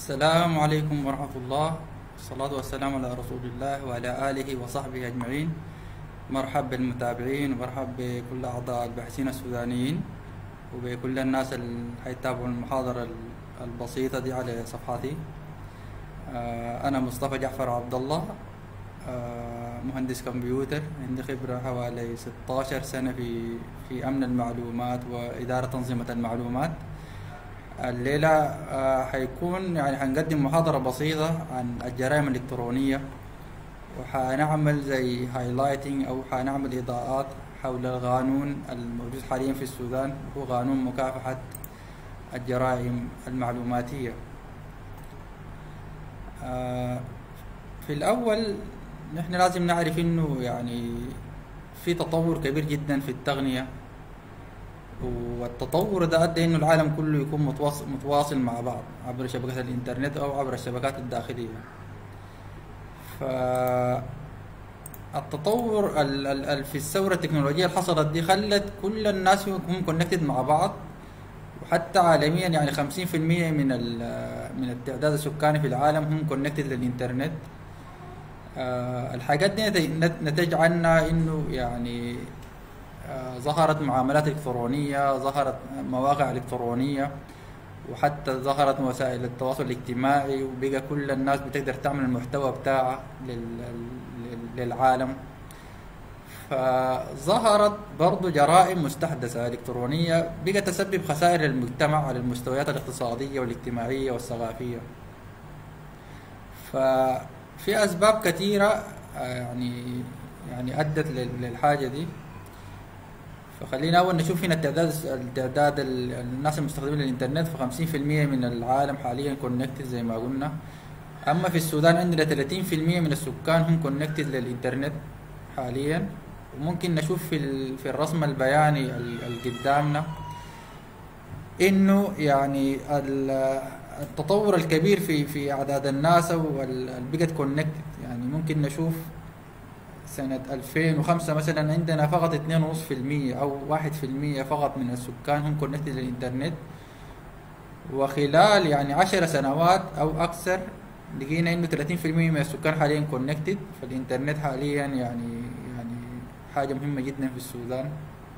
السلام عليكم ورحمة الله والصلاة والسلام على رسول الله وعلى آله وصحبه أجمعين مرحب بالمتابعين ومرحب بكل أعضاء الباحثين السودانيين وبكل الناس اللي حيتابعوا المحاضرة البسيطة دي على صفحتي آه، أنا مصطفى جعفر عبد الله آه، مهندس كمبيوتر عندي خبرة حوالي 16 سنة في في أمن المعلومات وإدارة أنظمة المعلومات الليلة آه، حيكون يعني حنقدم محاضرة بسيطة عن الجرائم الإلكترونية وحنعمل زي هايلايتنج أو حنعمل إضاءات حول القانون الموجود حاليا في السودان هو قانون مكافحة الجرائم المعلوماتية آه، في الأول نحن لازم نعرف إنه يعني في تطور كبير جدا في التقنية والتطور ده ادى انه العالم كله يكون متواصل, متواصل مع بعض عبر شبكات الانترنت او عبر الشبكات الداخليه ف التطور في الثورة التكنولوجية اللي حصلت دي خلت كل الناس هم كونكتد مع بعض وحتى عالميا يعني 50% من من التعداد السكاني في العالم هم كونكتد للانترنت آه، الحاجات دي نتج عنها انه يعني آه، ظهرت معاملات إلكترونية ظهرت مواقع إلكترونية وحتى ظهرت وسائل التواصل الاجتماعي وبقى كل الناس بتقدر تعمل المحتوى بتاعها للعالم فظهرت برضو جرائم مستحدثة إلكترونية بقى تسبب خسائر للمجتمع على المستويات الاقتصادية والاجتماعية والثقافية ففي أسباب كثيرة آه، يعني يعني أدت للحاجة دي فخلينا اول نشوف هنا التعداد التعداد الناس المستخدمين للانترنت في 50% من العالم حاليا كونكتد زي ما قلنا اما في السودان عندنا 30% من السكان هم كونكتد للانترنت حاليا وممكن نشوف في في الرسم البياني اللي قدامنا انه يعني التطور الكبير في في اعداد الناس واللي بقت كونكتد يعني ممكن نشوف سنة 2005 مثلا عندنا فقط 2.5% أو 1% فقط من السكان هم كونكتد للإنترنت وخلال يعني 10 سنوات أو أكثر لقينا إنه 30% من السكان حاليا كونكتد فالإنترنت حاليا يعني يعني حاجة مهمة جدا في السودان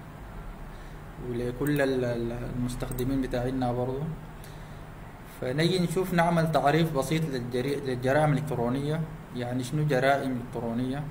ولكل المستخدمين بتاعنا برضو فنجي نشوف نعمل تعريف بسيط للجرائم الإلكترونية يعني شنو جرائم إلكترونية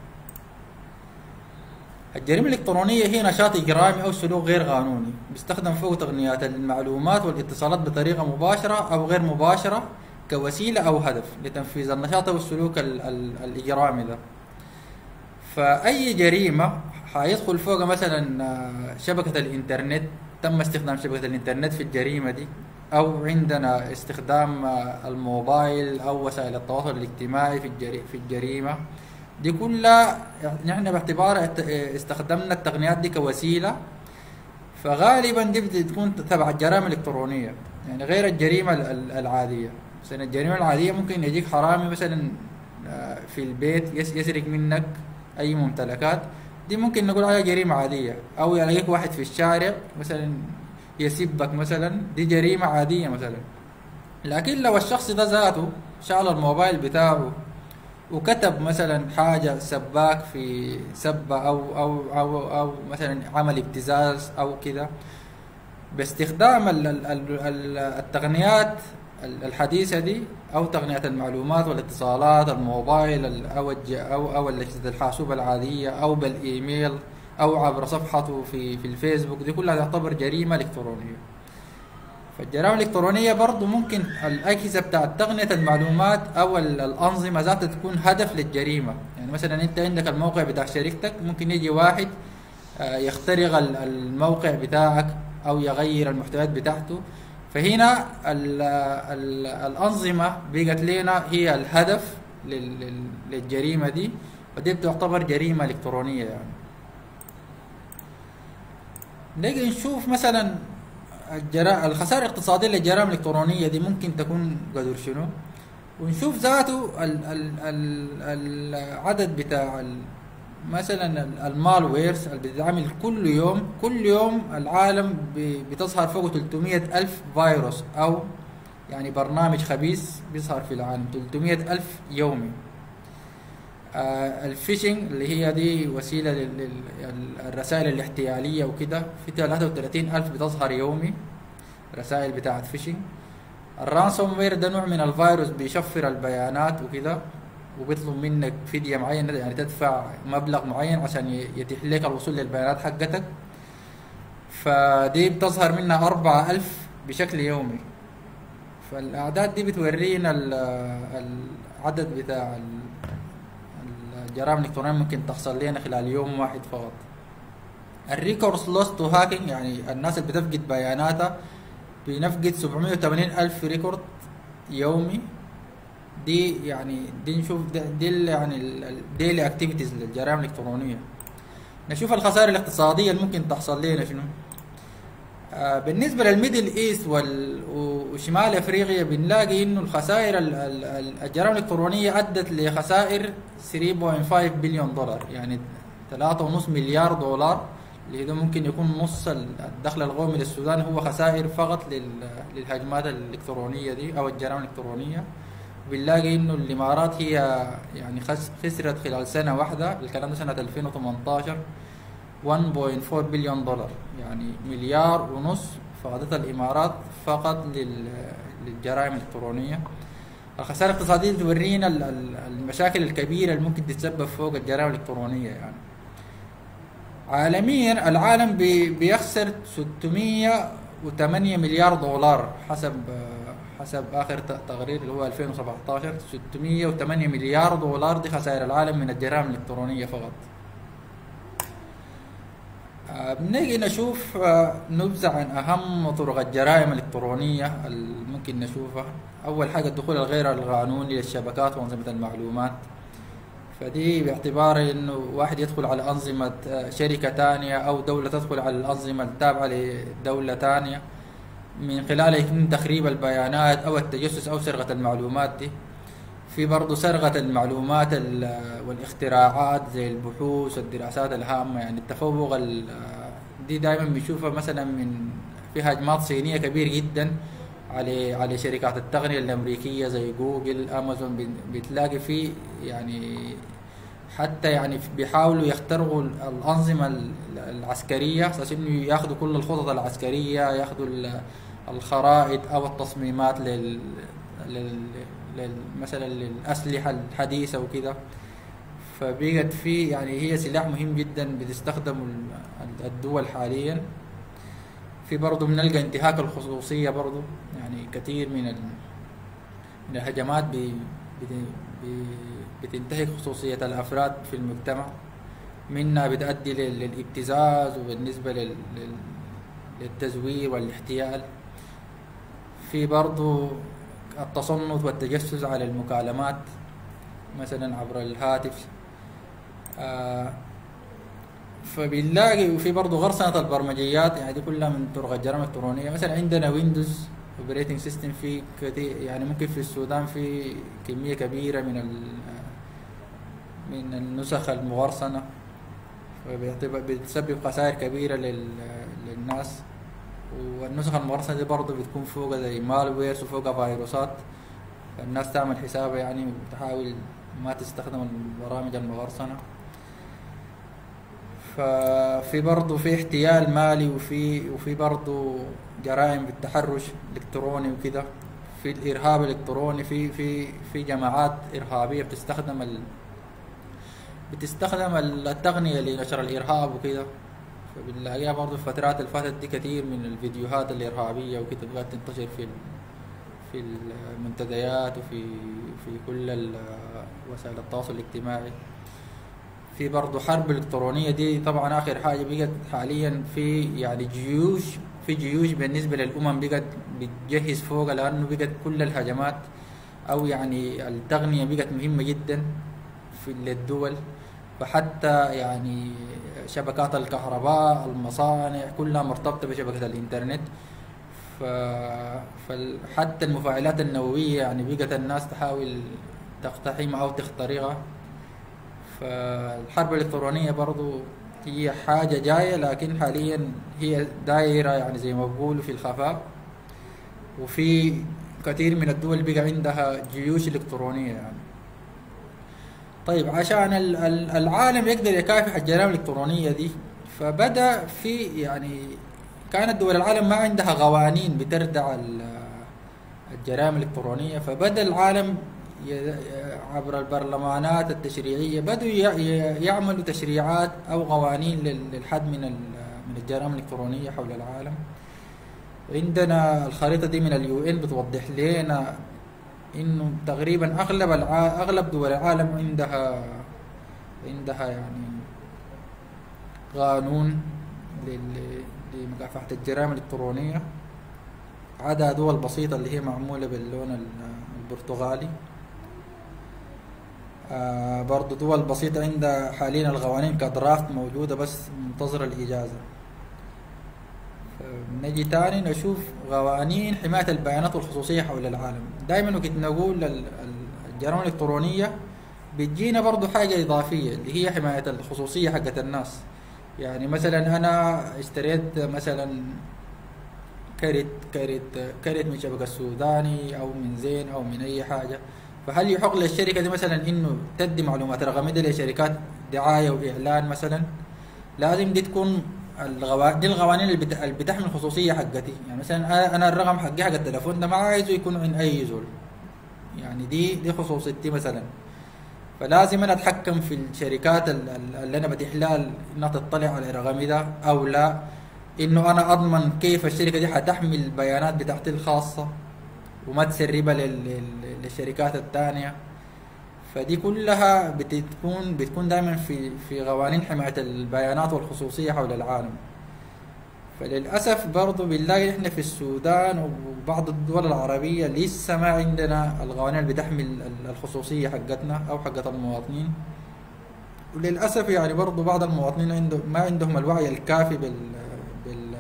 الجريمة الإلكترونية هي نشاط إجرامي أو سلوك غير قانوني بيستخدم فيه تقنيات المعلومات والاتصالات بطريقة مباشرة أو غير مباشرة كوسيلة أو هدف لتنفيذ النشاط أو السلوك ال ال الإجرامي ده فأي جريمة حيدخل فوق مثلا آه، شبكة الإنترنت تم استخدام شبكة الإنترنت في الجريمة دي أو عندنا استخدام آه، الموبايل أو وسائل التواصل الاجتماعي في في الجريمة دي كلها نحن باعتبار استخدمنا التقنيات دي كوسيله فغالبا دي بتكون تبع الجرائم الالكترونيه يعني غير الجريمه العاديه مثلا الجريمه العاديه ممكن يجيك حرامي مثلا آه، في البيت يسرق منك اي ممتلكات دي ممكن نقول عليها جريمه عاديه او يلاقيك واحد في الشارع مثلا يسبك مثلا دي جريمه عاديه مثلا لكن لو الشخص ده ذاته شال الموبايل بتاعه وكتب مثلا حاجة سباك في سبة أو أو أو أو مثلا عمل ابتزاز أو كده باستخدام التقنيات الحديثة دي أو تقنيات المعلومات والاتصالات الموبايل أو أو أو الأجهزة الحاسوب العادية أو بالإيميل أو عبر صفحته في في الفيسبوك دي كلها تعتبر جريمة إلكترونية فالجرائم الإلكترونية برضو ممكن الأجهزة بتاعت تقنية المعلومات أو الأنظمة ذاتها تكون هدف للجريمة يعني مثلا أنت عندك الموقع بتاع شركتك ممكن يجي واحد آه، يخترق الموقع بتاعك أو يغير المحتويات بتاعته فهنا ال ال الأنظمة بقت لنا هي الهدف للجريمة دي ودي بتعتبر جريمة إلكترونية يعني نيجي نشوف مثلا الجرا... الخسائر الاقتصادية للجرائم الإلكترونية دي ممكن تكون قدر شنو ونشوف ذاته ال... ال... ال... العدد بتاع ال... مثلا المال ويرز اللي بيتعمل كل يوم كل يوم العالم بتظهر فوق 300 ألف فيروس أو يعني برنامج خبيث بيظهر في العالم 300 ألف يومي آه الفيشنج اللي هي دي وسيلة للرسائل الاحتيالية وكده في 33 ألف بتظهر يومي رسائل بتاعت فيشنج الرانسوم وير ده نوع من الفيروس بيشفر البيانات وكده وبيطلب منك فدية معينة يعني تدفع مبلغ معين عشان يتيح لك الوصول للبيانات حقتك فدي بتظهر منها أربعة ألف بشكل يومي فالأعداد دي بتورينا العدد بتاع الجرائم الإلكترونية ممكن تحصل لنا خلال يوم واحد فقط الريكورس لوس تو هاكينج يعني الناس اللي بتفقد بياناتها بنفقد 780 ألف ريكورد يومي دي يعني دي نشوف دي يعني الديلي اكتيفيتيز للجرائم الالكترونيه نشوف الخسائر الاقتصاديه اللي ممكن تحصل لنا شنو آه بالنسبه للميدل ايست وشمال افريقيا بنلاقي انه الخسائر الجرائم الالكترونيه ادت لخسائر 3.5 بليون دولار يعني 3.5 مليار دولار اللي ده ممكن يكون نص الدخل القومي للسودان هو خسائر فقط للهجمات الالكترونيه دي او الجرائم الالكترونيه بنلاقي انه الامارات هي يعني خسرت خلال سنه واحده الكلام ده سنه 2018 1.4 بليون دولار يعني مليار ونص فقدتها الامارات فقط للجرائم الالكترونيه الخسائر الاقتصاديه تورينا المشاكل الكبيره اللي ممكن تتسبب فوق الجرائم الالكترونيه يعني عالميا العالم بيخسر 608 مليار دولار حسب حسب اخر تقرير اللي هو 2017 608 مليار دولار دي خسائر العالم من الجرائم الالكترونيه فقط آه، بنيجي نشوف آه، نبذة عن أهم طرق الجرائم الإلكترونية اللي ممكن نشوفها أول حاجة الدخول الغير القانوني للشبكات وأنظمة المعلومات فدي باعتبار انه واحد يدخل على انظمه آه، شركه تانية او دوله تدخل على الانظمه التابعه لدوله تانية من خلالها يتم تخريب البيانات او التجسس او سرقه المعلومات دي في برضه سرقة المعلومات والاختراعات زي البحوث والدراسات الهامة يعني التفوق دي دائما بنشوفها مثلا من في هجمات صينية كبير جدا على على شركات التقنية الأمريكية زي جوجل أمازون بتلاقي في يعني حتى يعني بيحاولوا يخترقوا الأنظمة العسكرية أساس إنه ياخذوا كل الخطط العسكرية ياخذوا الخرائط او التصميمات لل, لل... لل... مثلا للاسلحه الحديثه وكده فبقت في يعني هي سلاح مهم جدا بتستخدم الدول حاليا في برضه بنلقى انتهاك الخصوصية برضه يعني كثير من من الهجمات بي بي بتنتهك خصوصية الأفراد في المجتمع منها بتؤدي للابتزاز وبالنسبة لل... للتزوير والاحتيال في برضو التصنت والتجسس على المكالمات مثلا عبر الهاتف آه فبنلاقي وفي برضه غرسنة البرمجيات يعني دي كلها من طرق الجرائم الالكترونيه مثلا عندنا ويندوز اوبريتنج سيستم في كثير يعني ممكن في السودان في كميه كبيره من من النسخ المغرسنه بتسبب خسائر كبيره للناس والنسخ المغرسنة دي برضه بتكون فوقها زي مالويرز وفوقها فيروسات فالناس تعمل حسابها يعني وتحاول ما تستخدم البرامج المغرسنة ففي برضه في احتيال مالي وفي وفي برضه جرائم بالتحرش الالكتروني وكده في الارهاب الالكتروني في في في جماعات ارهابيه بتستخدم ال بتستخدم التقنيه لنشر الارهاب وكده فبنلاقيها برضه في الفترات اللي فاتت دي كثير من الفيديوهات الإرهابية وكده بقت تنتشر في في المنتديات وفي في كل وسائل التواصل الاجتماعي في برضه حرب الإلكترونية دي طبعا آخر حاجة بقت حاليا في يعني جيوش في جيوش بالنسبة للأمم بقت بتجهز فوقها لأنه بقت كل الهجمات أو يعني التقنية بقت مهمة جدا في الدول فحتى يعني شبكات الكهرباء المصانع كلها مرتبطة بشبكة الإنترنت فحتى المفاعلات النووية يعني بقت الناس تحاول تقتحمها أو تخترقها فالحرب الإلكترونية برضو هي حاجة جاية لكن حاليا هي دايرة يعني زي ما بقولوا في الخفاء وفي كثير من الدول بقى عندها جيوش إلكترونية يعني طيب عشان ال- ال- العالم يقدر يكافح الجرائم الإلكترونية دي فبدأ في يعني كانت دول العالم ما عندها قوانين بتردع ال- الجرائم الإلكترونية فبدأ العالم ي- عبر البرلمانات التشريعية بدأوا ي- ي- يعملوا تشريعات أو قوانين لل- للحد من ال- من الجرائم الإلكترونية حول العالم عندنا الخريطة دي من اليو ان بتوضح لنا انه تقريبا اغلب الع... اغلب دول العالم عندها عندها يعني قانون لل... لمكافحة الجرائم الإلكترونية عدا دول بسيطة اللي هي معمولة باللون ال- البرتغالي آه برضو دول بسيطة عندها حاليا القوانين كدرافت موجودة بس منتظرة الإجازة نجي تاني نشوف قوانين حماية البيانات والخصوصية حول العالم دائما وقت نقول ال- ال- الجرائم الإلكترونية بتجينا برضو حاجة إضافية اللي هي حماية الخصوصية حقت الناس يعني مثلا أنا اشتريت مثلا كرت كرت كرت من شبكة السوداني أو من زين أو من أي حاجة فهل يحق للشركة دي مثلا إنه تدي معلومات رقمية دي لشركات دعاية وإعلان مثلا لازم دي تكون الغوا... دي القوانين اللي, بت... اللي بتحمي الخصوصية حقتي يعني مثلا أنا- أنا الرقم حقي حق التليفون ده ما عايزه يكون عند أي زول يعني دي دي خصوصيتي مثلا فلازم انا اتحكم في الشركات ال- ال- اللي انا بتيح لها انها تطلع على رقمي ده او لا انه انا اضمن كيف الشركه دي حتحمي البيانات بتاعتي الخاصه وما تسربها لل- لل- للشركات الثانيه فدي كلها بتكون بتكون دائما في في قوانين حمايه البيانات والخصوصيه حول العالم فللأسف برضو بنلاقي إحنا في السودان وبعض الدول العربية لسه ما عندنا القوانين اللي بتحمي ال- ال- الخصوصية حقتنا أو حقت المواطنين وللأسف يعني برضو بعض المواطنين عنده ما عندهم الوعي الكافي بال بال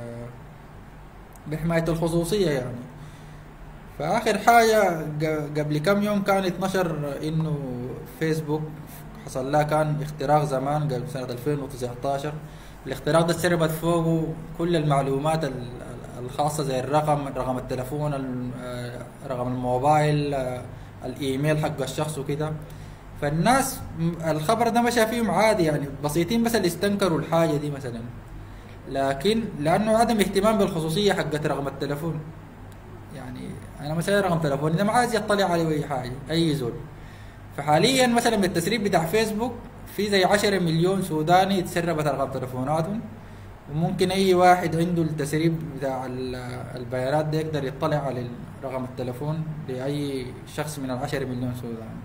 بحماية الخصوصية يعني فآخر حاجة ق- قبل كم يوم كان اتنشر إنه فيسبوك حصل لها كان اختراق زمان قبل سنة 2019 الاختراق ده سربت فوقه كل المعلومات ال- ال- الخاصة زي الرقم رقم التلفون ال- آه، رقم الموبايل آه، الإيميل حق الشخص وكده فالناس م- الخبر ده مشى فيهم عادي يعني بسيطين بس اللي استنكروا الحاجة دي مثلا لكن لأنه عدم اهتمام بالخصوصية حقت رقم التلفون يعني انا مثلا رقم تلفوني ده ما عايز يطلع عليه اي حاجه اي زول فحاليا مثلا بالتسريب بتاع فيسبوك في زي 10 مليون سوداني تسربت ارقام تلفوناتهم وممكن اي واحد عنده التسريب بتاع ال- البيانات ده يقدر يطلع على رقم التلفون لاي شخص من العشرة مليون سوداني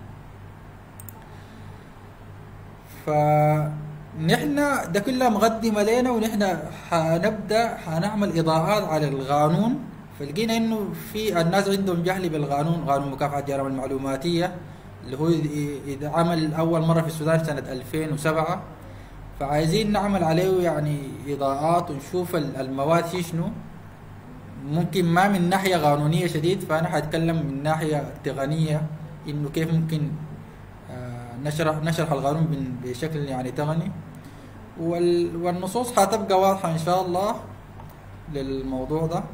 فنحن ده كلها مقدمة لنا ونحن حنبدأ حنعمل إضاءات على القانون فلقينا إنه في الناس عندهم جهل بالقانون قانون مكافحة الجرائم المعلوماتية اللي هو إذا عمل أول مرة في السودان سنة 2007 فعايزين نعمل عليه يعني إضاءات ونشوف ال- المواد فيه شنو ممكن ما من ناحية قانونية شديد فأنا حأتكلم من ناحية تقنية إنه كيف ممكن آه، نشرح نشرح القانون بن- بشكل يعني تقني وال- والنصوص حتبقى واضحة إن شاء الله للموضوع ده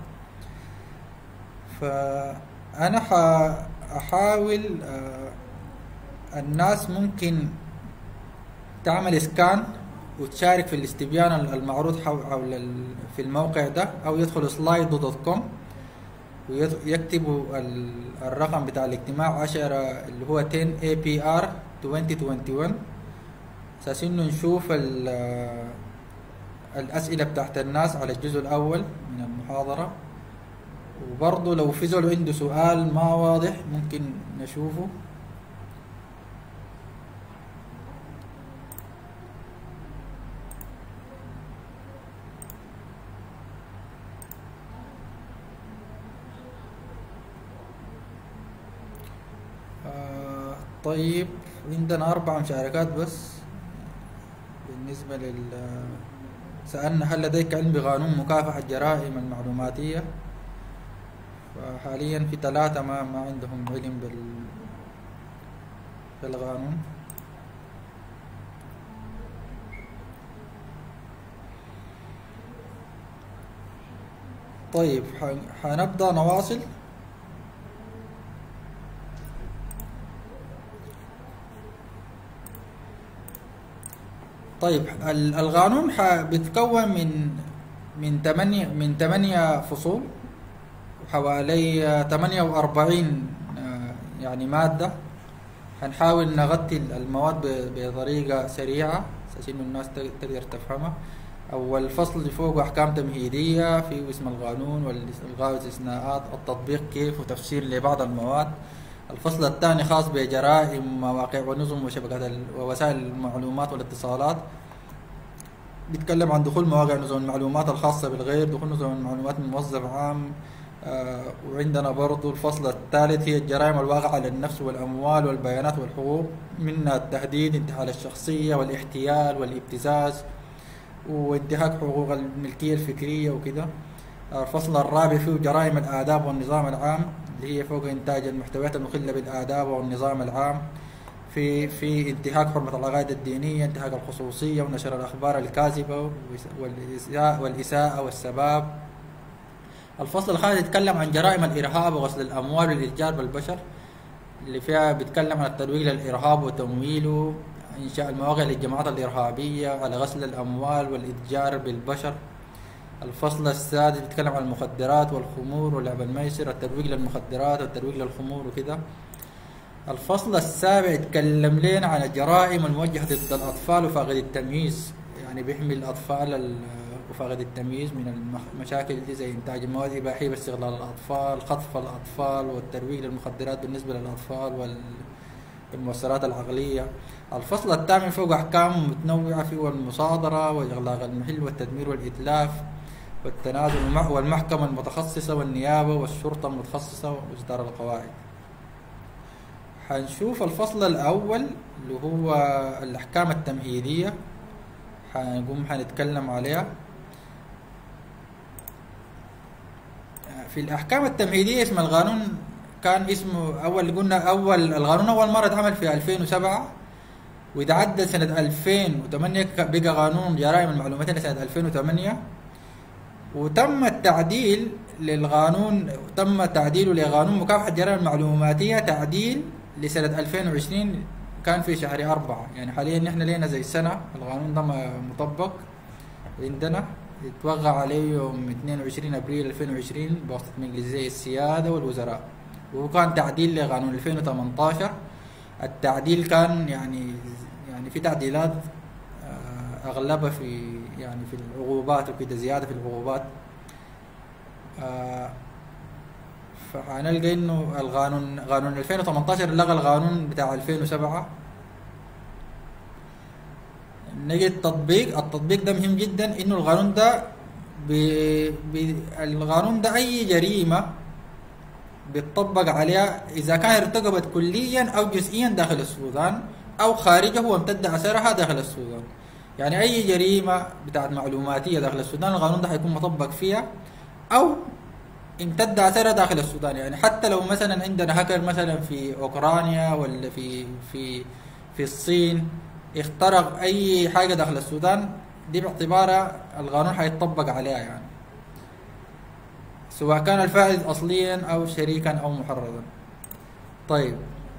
فأنا حأحاول آه، الناس ممكن تعمل اسكان وتشارك في الاستبيان المعروض حول حول ال- في الموقع ده او يدخل سلايد دوت كوم ويكتبوا ال- الرقم بتاع الاجتماع 10 اللي هو 10 اي بي ار 2021 اساس انه نشوف ال- الاسئله بتاعت الناس على الجزء الاول من المحاضره وبرضه لو في زول عنده سؤال ما واضح ممكن نشوفه آه طيب عندنا أربع مشاركات بس بالنسبة لل سألنا هل لديك علم بقانون مكافحة الجرائم المعلوماتية فحاليا في ثلاثة ما ما عندهم علم بال بالقانون طيب ح- حنبدأ نواصل طيب ال- القانون ح- بيتكون من من ثمانية من ثمانية فصول حوالي آه، 48 آه، يعني مادة هنحاول نغطي المواد ب- بطريقة سريعة عشان إنه الناس تق- تقدر تفهمها أول فصل اللي فوقه أحكام تمهيدية في اسم القانون والإلغاء والاستثناءات التطبيق كيف وتفسير لبعض المواد الفصل الثاني خاص بجرائم مواقع ونظم وشبكات ال- ووسائل المعلومات والاتصالات بيتكلم عن دخول مواقع نظم المعلومات الخاصة بالغير دخول نظم المعلومات من موظف عام آه وعندنا برضو الفصل الثالث هي الجرائم الواقعة على النفس والأموال والبيانات والحقوق منها التهديد انتحال الشخصية والاحتيال والابتزاز وانتهاك حقوق الملكية الفكرية وكده الفصل الرابع فيه جرائم الآداب والنظام العام اللي هي فوق إنتاج المحتويات المخلة بالآداب والنظام العام في في انتهاك حرمة العقائد الدينية انتهاك الخصوصية ونشر الأخبار الكاذبة والإساءة, والإساءة والسباب الفصل الخامس يتكلم عن جرائم الإرهاب وغسل الأموال والإتجار بالبشر اللي فيها بيتكلم عن الترويج للإرهاب وتمويله إنشاء المواقع للجماعات الإرهابية على غسل الأموال والإتجار بالبشر الفصل السادس بيتكلم عن المخدرات والخمور ولعب الميسر الترويج للمخدرات والترويج للخمور وكده الفصل السابع يتكلم لنا عن الجرائم الموجهة ضد الأطفال وفاقد التمييز يعني بيحمي الأطفال ال- وفاقد التمييز من المشاكل دي زي إنتاج مواد إباحية باستغلال الأطفال خطف الأطفال والترويج للمخدرات بالنسبة للأطفال وال المؤثرات العقلية الفصل الثامن فوق أحكام متنوعة فيه المصادرة وإغلاق المحل والتدمير والإتلاف والتنازل والمح- والمحكمة المتخصصة والنيابة والشرطة المتخصصة وإصدار القواعد حنشوف الفصل الأول اللي هو الأحكام التمهيدية حنقوم حنتكلم عليها في الأحكام التمهيدية اسم القانون كان اسمه أول قلنا أول القانون أول مرة اتعمل في 2007 وتعدل سنة 2008 ك- بقى قانون جرائم المعلوماتية لسنة 2008 وتم التعديل للقانون تم تعديله لقانون مكافحة الجرائم المعلوماتية تعديل لسنة 2020 كان في شهر أربعة يعني حاليا نحن لينا زي سنة القانون ده م- مطبق عندنا يتوقع عليه يوم 22 ابريل 2020 بواسطة مجلس زي السيادة والوزراء وكان تعديل لقانون 2018 التعديل كان يعني يعني في تعديلات آه، اغلبها في يعني في العقوبات وكده زيادة في العقوبات آه، فحنلقى انه القانون قانون 2018 لغى القانون بتاع 2007 نجي التطبيق التطبيق ده مهم جدا انه القانون ده ب... ب... القانون ده اي جريمه بيطبق عليها اذا كان ارتكبت كليا او جزئيا داخل السودان او خارجه وامتد اثرها داخل السودان يعني اي جريمه بتاعت معلوماتيه داخل السودان القانون ده حيكون مطبق فيها او امتد اثرها داخل السودان يعني حتى لو مثلا عندنا هاكر مثلا في اوكرانيا ولا في في في الصين اخترق اي حاجه داخل السودان دي باعتبارها القانون حيطبق عليها يعني سواء كان الفائز اصليا او شريكا او محرضا طيب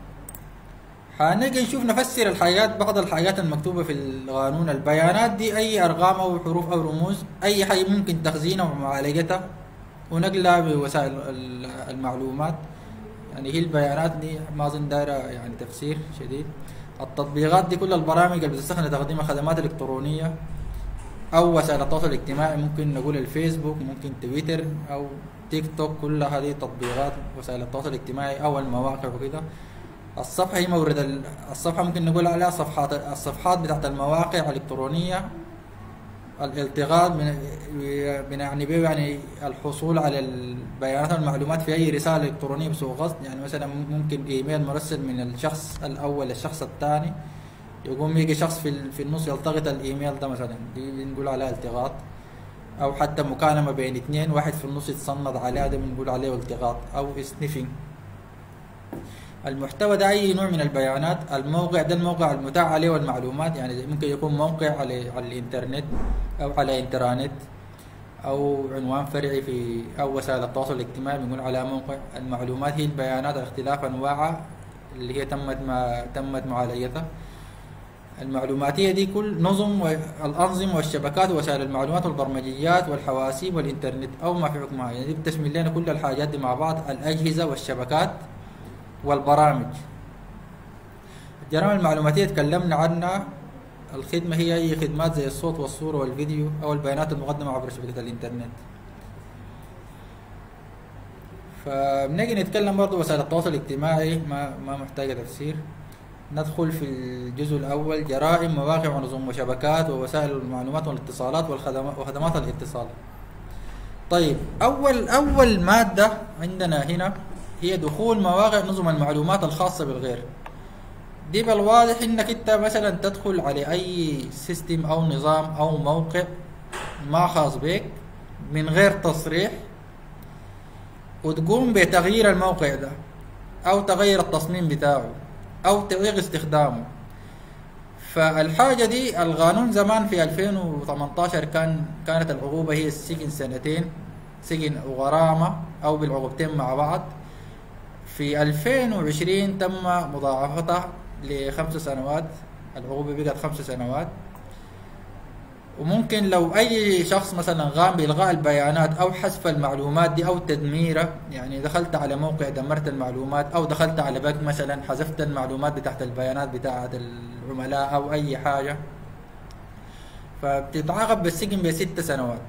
حنجي نشوف نفسر الحاجات بعض الحاجات المكتوبة في القانون البيانات دي أي أرقام أو حروف أو رموز أي حاجة ممكن تخزينها ومعالجتها ونقلها بوسائل ال- المعلومات يعني هي البيانات دي ما أظن دايرة يعني تفسير شديد التطبيقات دي كل البرامج اللي بتستخدم لتقديم خدمات إلكترونية أو وسائل التواصل الاجتماعي ممكن نقول الفيسبوك ممكن تويتر أو تيك توك كل هذه تطبيقات وسائل التواصل الاجتماعي أو المواقع وكده الصفحة هي مورد ال- الصفحة ممكن نقول عليها صفحات الصفحات بتاعت المواقع الإلكترونية الالتقاط من من- يعني بيه يعني الحصول على البيانات والمعلومات في اي رساله الكترونيه بسوء قصد يعني مثلا ممكن ايميل مرسل من الشخص الاول للشخص الثاني يقوم يجي شخص في ال- في النص يلتقط الايميل ده مثلا دي بنقول عليها التقاط او حتى مكالمه بين اثنين واحد في النص يتصنت عليها ده بنقول عليه التقاط او سنيفنج المحتوى ده اي نوع من البيانات الموقع ده الموقع المتاح عليه والمعلومات يعني ممكن يكون موقع على على الانترنت او على انترانت او عنوان فرعي في او وسائل التواصل الاجتماعي بنقول على موقع المعلومات هي البيانات اختلاف انواعها اللي هي تمت ما تمت معالجتها المعلوماتية دي كل نظم الأنظمة والشبكات ووسائل المعلومات والبرمجيات والحواسيب والإنترنت أو ما في حكمها يعني دي بتشمل لنا كل الحاجات دي مع بعض الأجهزة والشبكات والبرامج الجرائم المعلوماتية تكلمنا عنها الخدمة هي أي خدمات زي الصوت والصورة والفيديو أو البيانات المقدمة عبر شبكة الإنترنت فبنجي نتكلم برضو وسائل التواصل الاجتماعي ما ما محتاجة تفسير ندخل في الجزء الأول جرائم مواقع ونظم وشبكات ووسائل المعلومات والاتصالات والخدمات وخدمات الاتصال طيب أول أول مادة عندنا هنا هي دخول مواقع نظم المعلومات الخاصة بالغير دي بالواضح انك انت مثلا تدخل على اي سيستم او نظام او موقع ما خاص بك من غير تصريح وتقوم بتغيير الموقع ده او تغير التصميم بتاعه او تغيير استخدامه فالحاجة دي القانون زمان في 2018 كان كانت العقوبة هي السجن سنتين سجن وغرامة او بالعقوبتين مع بعض في 2020 تم مضاعفتها لخمس سنوات العقوبة بقت خمس سنوات وممكن لو أي شخص مثلا قام بإلغاء البيانات أو حذف المعلومات دي أو تدميرها يعني دخلت على موقع دمرت المعلومات أو دخلت على بنك مثلا حذفت المعلومات بتاعت البيانات بتاعت العملاء أو أي حاجة فبتتعاقب بالسجن بست سنوات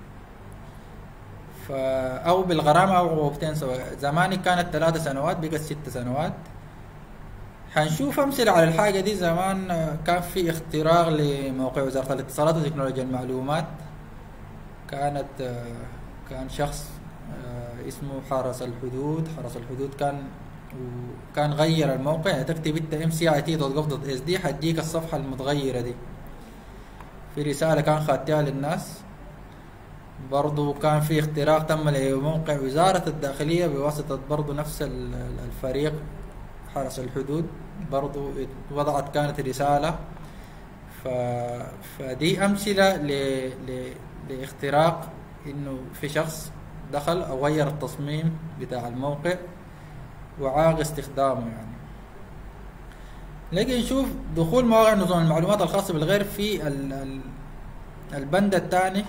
ف أو بالغرامة أو عقوبتين سواء زمان كانت ثلاثة سنوات بقت ست سنوات حنشوف أمثلة على الحاجة دي زمان كان في اختراق لموقع وزارة الاتصالات وتكنولوجيا المعلومات كانت كان شخص اسمه حرس الحدود حرس الحدود كان وكان غير الموقع يعني تكتب انت ام سي اي تي دوت جوف دوت اس دي حتجيك الصفحة المتغيرة دي في رسالة كان خاتيها للناس برضو كان في اختراق تم لموقع وزارة الداخلية بواسطة برضو نفس الفريق حرس الحدود برضو وضعت كانت رسالة ف... فدي أمثلة ل... ل... لاختراق إنه في شخص دخل أو غير التصميم بتاع الموقع وعاق استخدامه يعني لكن نشوف دخول مواقع نظام المعلومات الخاصة بالغير في ال... ال... البند الثاني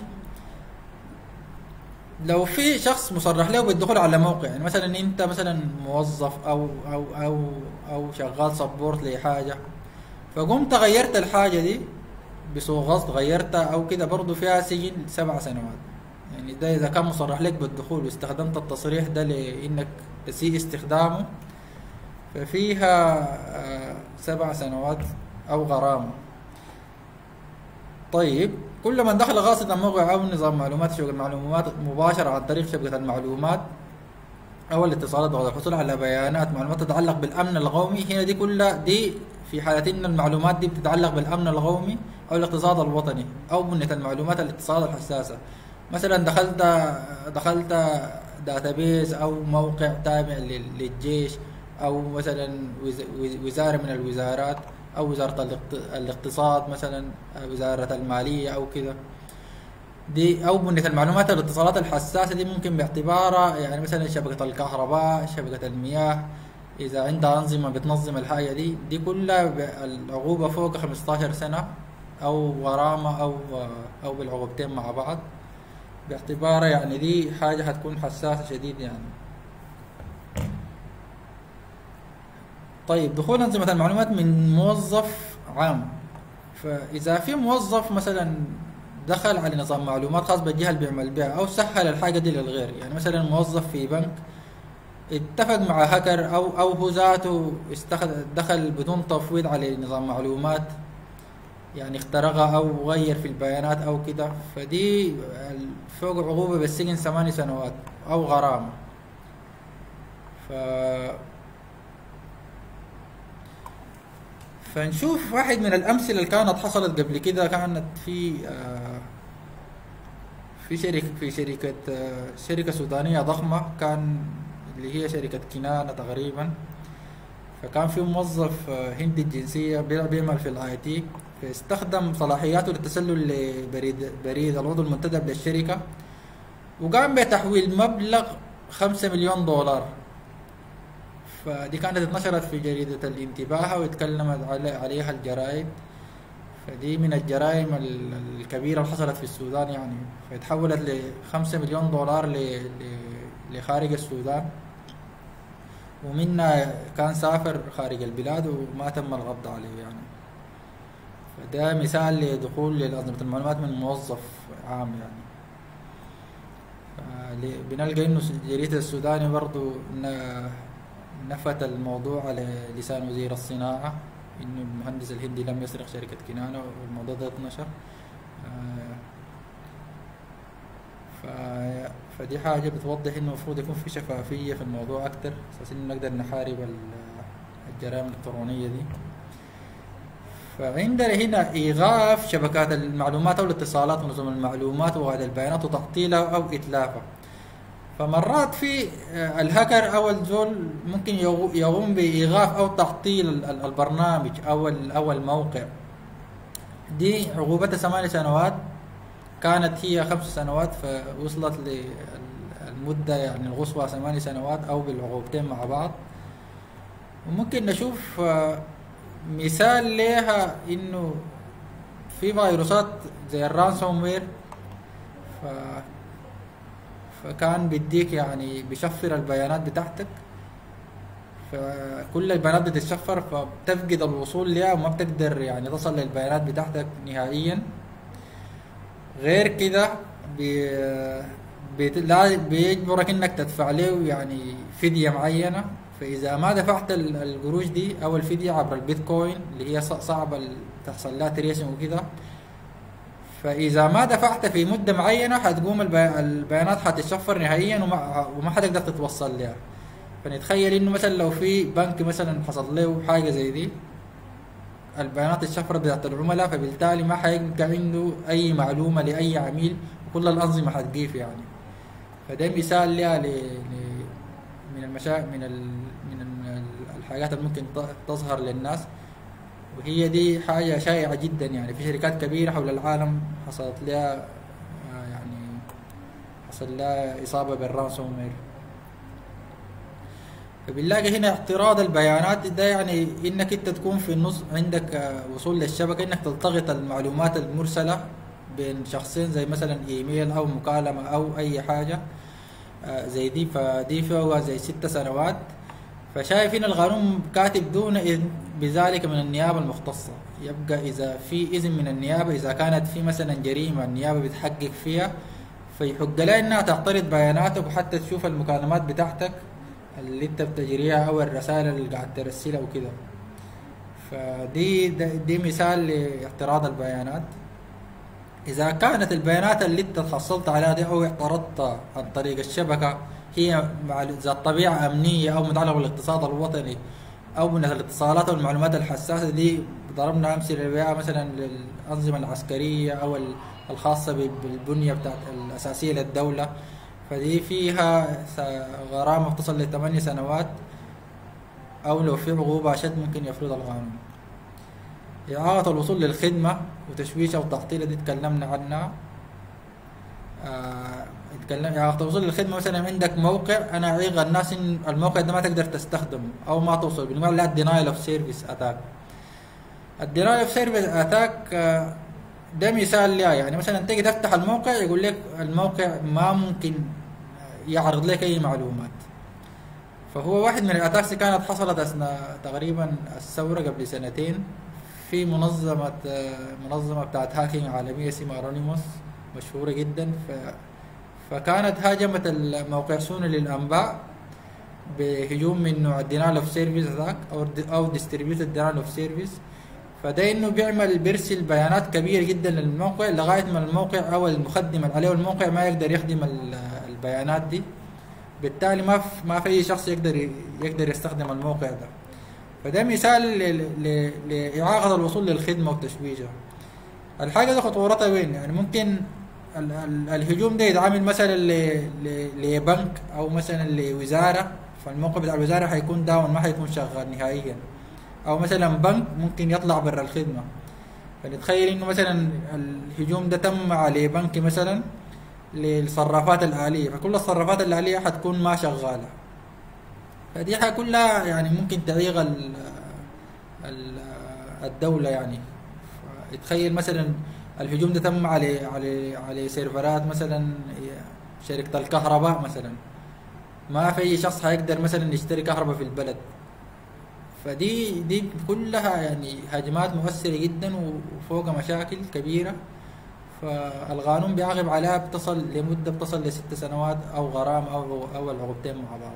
لو في شخص مصرح له بالدخول على موقع يعني مثلا انت مثلا موظف او او او او شغال سبورت لحاجه فقمت غيرت الحاجه دي بسوء قصد غيرتها او كده برضه فيها سجن سبع سنوات يعني ده اذا كان مصرح لك بالدخول واستخدمت التصريح ده لانك تسيء استخدامه ففيها سبع سنوات او غرامه طيب كل من دخل غاصبا موقع او نظام معلومات شبكه المعلومات مباشره عن طريق شبكه المعلومات او الاتصالات وهذا الحصول على بيانات معلومات تتعلق بالامن القومي هنا دي كلها دي في حالة ان المعلومات دي بتتعلق بالامن القومي او الاقتصاد الوطني او بنية المعلومات الاتصالات الحساسة مثلا دخلت دخلت داتابيز او موقع تابع للجيش او مثلا وزارة من الوزارات او وزاره الاقتصاد مثلا وزاره الماليه او كذا دي او بنية المعلومات الاتصالات الحساسه دي ممكن باعتبارها يعني مثلا شبكه الكهرباء شبكه المياه اذا عندها انظمه بتنظم الحاجه دي دي كلها العقوبه فوق 15 سنه او غرامه او او بالعقوبتين مع بعض باعتبارها يعني دي حاجه حتكون حساسه شديد يعني طيب دخول أنظمة المعلومات من موظف عام فإذا في موظف مثلا دخل على نظام معلومات خاص بالجهة اللي بيعمل بها أو سهل الحاجة دي للغير يعني مثلا موظف في بنك اتفق مع هاكر أو أو هو ذاته دخل بدون تفويض على نظام معلومات يعني اخترقها أو غير في البيانات أو كده فدي فوق عقوبة بالسجن ثماني سنوات أو غرامة ف فنشوف واحد من الأمثلة اللي كانت حصلت قبل كده كانت في في شركة في شركة شركة سودانية ضخمة كان اللي هي شركة كنانة تقريبا فكان في موظف هندي الجنسية بيعمل في الاي تي فاستخدم صلاحياته للتسلل لبريد بريد العضو المنتدب للشركة وقام بتحويل مبلغ خمسة مليون دولار فدي كانت اتنشرت في جريدة الانتباه واتكلمت عليها الجرائد فدي من الجرائم ال- الكبيرة اللي حصلت في السودان يعني فتحولت ل 5 مليون دولار ل... ل... لخارج السودان ومنها كان سافر خارج البلاد وما تم القبض عليه يعني فده مثال لدخول لأنظمة المعلومات من موظف عام يعني فل- بنلقى انه جريدة السوداني برضو ن- نفت الموضوع على لسان وزير الصناعة انه المهندس الهندي لم يسرق شركة كنانة والموضوع ده اتنشر آه، ف... فدي حاجة بتوضح انه المفروض يكون في شفافية في الموضوع اكتر اساس انه نقدر نحارب ال- الجرائم الالكترونية دي فعندنا هنا ايقاف شبكات المعلومات او الاتصالات ونظم المعلومات وهذه البيانات وتعطيلها او اتلافها فمرات في آه، الهاكر او الزول ممكن يغو- يقوم بايقاف او تعطيل ال- ال- البرنامج او ال- او الموقع دي عقوبتها ثمانية سنوات كانت هي خمس سنوات فوصلت للمدة يعني القصوى ثمانية سنوات أو بالعقوبتين مع بعض وممكن نشوف آه، مثال لها إنه في فيروسات زي الرانسوم وير ف فكان بيديك يعني بيشفر البيانات بتاعتك فكل البيانات بتتشفر فبتفقد الوصول لها وما بتقدر يعني تصل للبيانات بتاعتك نهائيا غير كده بي بيت- لا- بيجبرك انك تدفع له يعني فدية معينة فاذا ما دفعت ال- القروش دي او الفدية عبر البيتكوين اللي هي ص- صعبة ال- تحصل لها تريسنج وكده فاذا ما دفعت في مدة معينة حتقوم البي- البيانات حتتشفر نهائيا وما وما حتقدر تتوصل لها فنتخيل انه مثلا لو في بنك مثلا حصل له حاجة زي دي البيانات الشفرة بتاعت العملاء فبالتالي ما حيبقى عنده أي معلومة لأي عميل وكل الأنظمة حتقيف يعني فده مثال لها ل... ل... من المشا من ال... من ال- الحاجات اللي ممكن ت- تظهر للناس وهي دي حاجة شائعة جدا يعني في شركات كبيرة حول العالم حصلت لها آه، يعني حصل لها إصابة بالرانسوم وير فبنلاقي هنا اعتراض البيانات ده يعني انك انت تكون في النص عندك آه، وصول للشبكه انك تلتقط المعلومات المرسله بين شخصين زي مثلا ايميل او مكالمه او اي حاجه آه، زي دي فدي فيها زي ست سنوات فشايف هنا القانون كاتب دون إذن بذلك من النيابه المختصه يبقى اذا في اذن من النيابه اذا كانت في مثلا جريمه النيابه بتحقق فيها فيحق لها انها تعترض بياناتك وحتى تشوف المكالمات بتاعتك اللي انت بتجريها او الرسائل اللي قاعد ترسلها وكده فدي ده- دي مثال لاعتراض البيانات اذا كانت البيانات اللي انت تحصلت عليها دي او اعترضتها عن طريق الشبكه هي مع ذات طبيعه امنيه او متعلقه بالاقتصاد الوطني او من الاتصالات والمعلومات الحساسه دي ضربنا امثله بها مثلا للانظمه العسكريه او ال- الخاصه ب- بالبنيه بتاعت الاساسيه للدوله فدي فيها س- غرامه بتصل لثمانية سنوات او لو في عقوبه اشد ممكن يفرض القانون إعارة الوصول للخدمة وتشويش أو تعطيل دي تكلمنا عنها آه، اتكلم إعارة الوصول للخدمة مثلا عندك موقع أنا أعيق الناس إن الموقع ده ما تقدر تستخدمه أو ما توصل بنقول لها denial of service attack الدينايل اوف سيرفيس اتاك ده مثال لها يعني مثلا تيجي تفتح الموقع يقول لك الموقع ما ممكن يعرض لك اي معلومات فهو واحد من الاتاكس كانت حصلت اثناء تقريبا الثوره قبل سنتين في منظمه منظمه بتاعت هاكينج عالميه اسمها انونيموس مشهوره جدا ف فكانت هاجمت الموقع سوني للانباء بهجوم من نوع الدينال اوف سيرفيس ذاك او او ديستريبيوتد دينال اوف سيرفيس فده انه بيعمل بيرسل بيانات كبيره جدا للموقع لغايه ما الموقع او المخدم اللي عليه الموقع ما يقدر يخدم ال- البيانات دي بالتالي ما في ما في اي شخص يقدر ي- يقدر يستخدم الموقع ده فده مثال ل- ل- لاعاقه الوصول للخدمه وتشويشها الحاجه دي خطورتها وين يعني ممكن ال- ال- الهجوم ده يتعامل مثلا ل- ل- لبنك او مثلا لوزاره فالموقع بتاع الوزاره حيكون داون ما حيكون شغال نهائيا او مثلا بنك ممكن يطلع برا الخدمه فنتخيل انه مثلا الهجوم ده تم على بنك مثلا للصرافات الآلية فكل الصرافات الآلية حتكون ما شغالة فدي كلها يعني ممكن تعيق ال- ال- الدولة يعني فتخيل مثلا الهجوم ده تم على على على سيرفرات مثلا شركة الكهرباء مثلا ما في اي شخص حيقدر مثلا يشتري كهرباء في البلد فدي دي كلها يعني هجمات مؤثرة جدا وفوق مشاكل كبيرة فالقانون بيعاقب عليها بتصل لمدة بتصل لست سنوات أو غرام أو أو العقوبتين مع بعض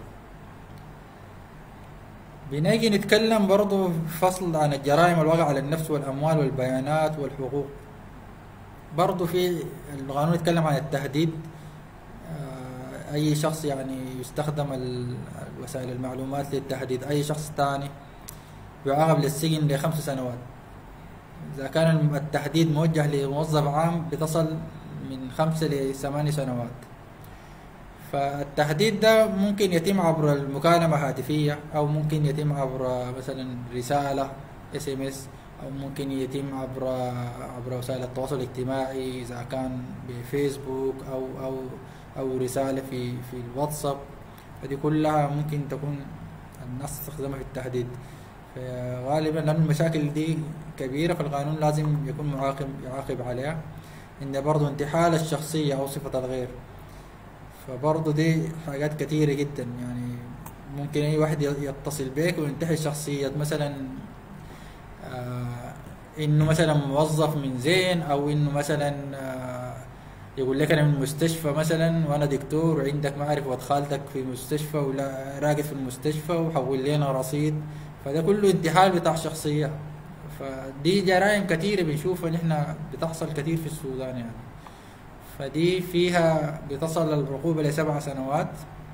بنيجي نتكلم برضو فصل عن الجرائم الواقع على النفس والأموال والبيانات والحقوق برضو في القانون يتكلم عن التهديد آه، أي شخص يعني يستخدم وسائل المعلومات للتهديد أي شخص ثاني يعاقب للسجن لخمس سنوات إذا كان التحديد موجه لموظف عام بتصل من خمسة لثماني سنوات فالتحديد ده ممكن يتم عبر المكالمة هاتفية أو ممكن يتم عبر مثلا رسالة اس ام اس أو ممكن يتم عبر عبر وسائل التواصل الاجتماعي إذا كان بفيسبوك أو أو أو رسالة في في الواتساب هذه كلها ممكن تكون الناس تستخدمها في التحديد غالبا لأن المشاكل دي كبيرة فالقانون لازم يكون معاقب يعاقب عليها إن برضو انتحال الشخصية أو صفة الغير فبرضو دي حاجات كثيرة جدا يعني ممكن أي واحد يتصل بك وينتحل شخصية مثلا آه إنه مثلا موظف من زين أو إنه مثلا آه يقول لك أنا من مستشفى مثلا وأنا دكتور وعندك معرفة خالتك في مستشفى ولا راقد في المستشفى وحول لنا رصيد فده كله انتحال بتاع شخصية فدي جرائم كثيرة بنشوفها نحن بتحصل كثير في السودان يعني فدي فيها بتصل العقوبة لسبع سنوات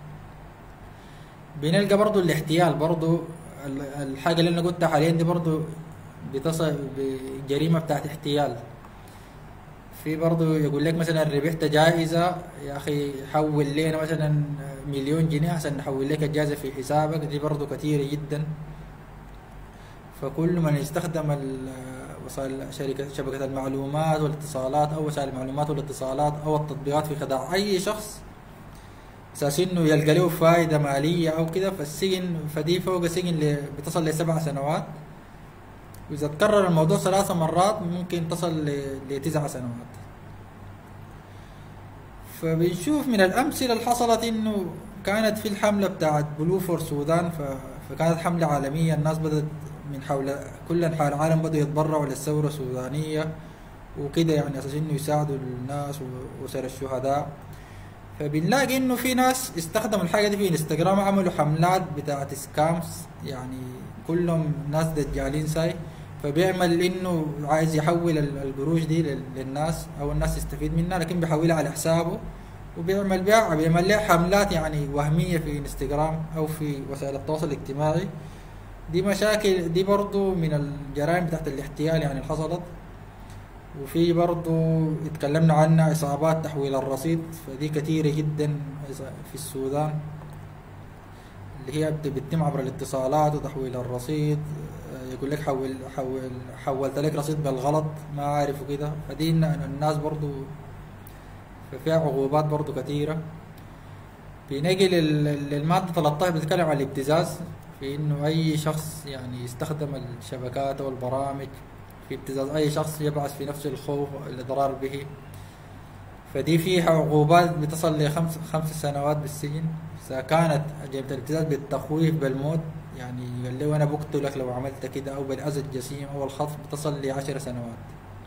بنلقى برضو الاحتيال برضو الحاجة اللي أنا قلتها حاليا دي برضو بتصل بجريمة بتاعت احتيال في برضو يقول لك مثلا ربحت جائزة يا أخي حول لنا مثلا مليون جنيه عشان نحول لك الجائزة في حسابك دي برضو كثيرة جدا فكل من يستخدم وسائل شركة شبكة المعلومات والاتصالات أو وسائل المعلومات والاتصالات أو التطبيقات في خداع أي شخص أساس إنه يلقى له فائدة مالية أو كده فالسجن فدي فوق سجن بتصل لسبع سنوات وإذا تكرر الموضوع ثلاث مرات ممكن تصل لتسع سنوات فبنشوف من الأمثلة اللي حصلت إنه كانت في الحملة بتاعت بلو فور سودان فكانت حملة عالمية الناس بدأت من حول كل انحاء العالم بدأوا يتبرعوا للثورة السودانية وكده يعني اساس انه يساعدوا الناس واسر الشهداء فبنلاقي انه في ناس استخدموا الحاجه دي في انستغرام عملوا حملات بتاعت سكامز يعني كلهم ناس دجالين ساي فبيعمل انه عايز يحول القروش دي للناس او الناس تستفيد منها لكن بيحولها على حسابه وبيعمل بيع بيعمل لها حملات يعني وهميه في انستغرام او في وسائل التواصل الاجتماعي دي مشاكل دي برضو من الجرائم بتاعت الاحتيال يعني اللي حصلت وفي برضو اتكلمنا عنها إصابات تحويل الرصيد فدي كثيرة جدا في السودان اللي هي بتتم عبر الاتصالات وتحويل الرصيد يقول لك حول حول حولت لك رصيد بالغلط ما عارف وكده فدي الناس برضو فيها عقوبات برضو كثيرة بنجي للمادة 13 بتتكلم عن الابتزاز في انه اي شخص يعني يستخدم الشبكات او البرامج في ابتزاز اي شخص يبعث في نفسه الخوف والاضرار به فدي فيها عقوبات بتصل لخمس خمس سنوات بالسجن اذا كانت جريمه الابتزاز بالتخويف بالموت يعني قال له انا بقتلك لو عملت كده او بالاذى الجسيم او الخطف بتصل لعشر سنوات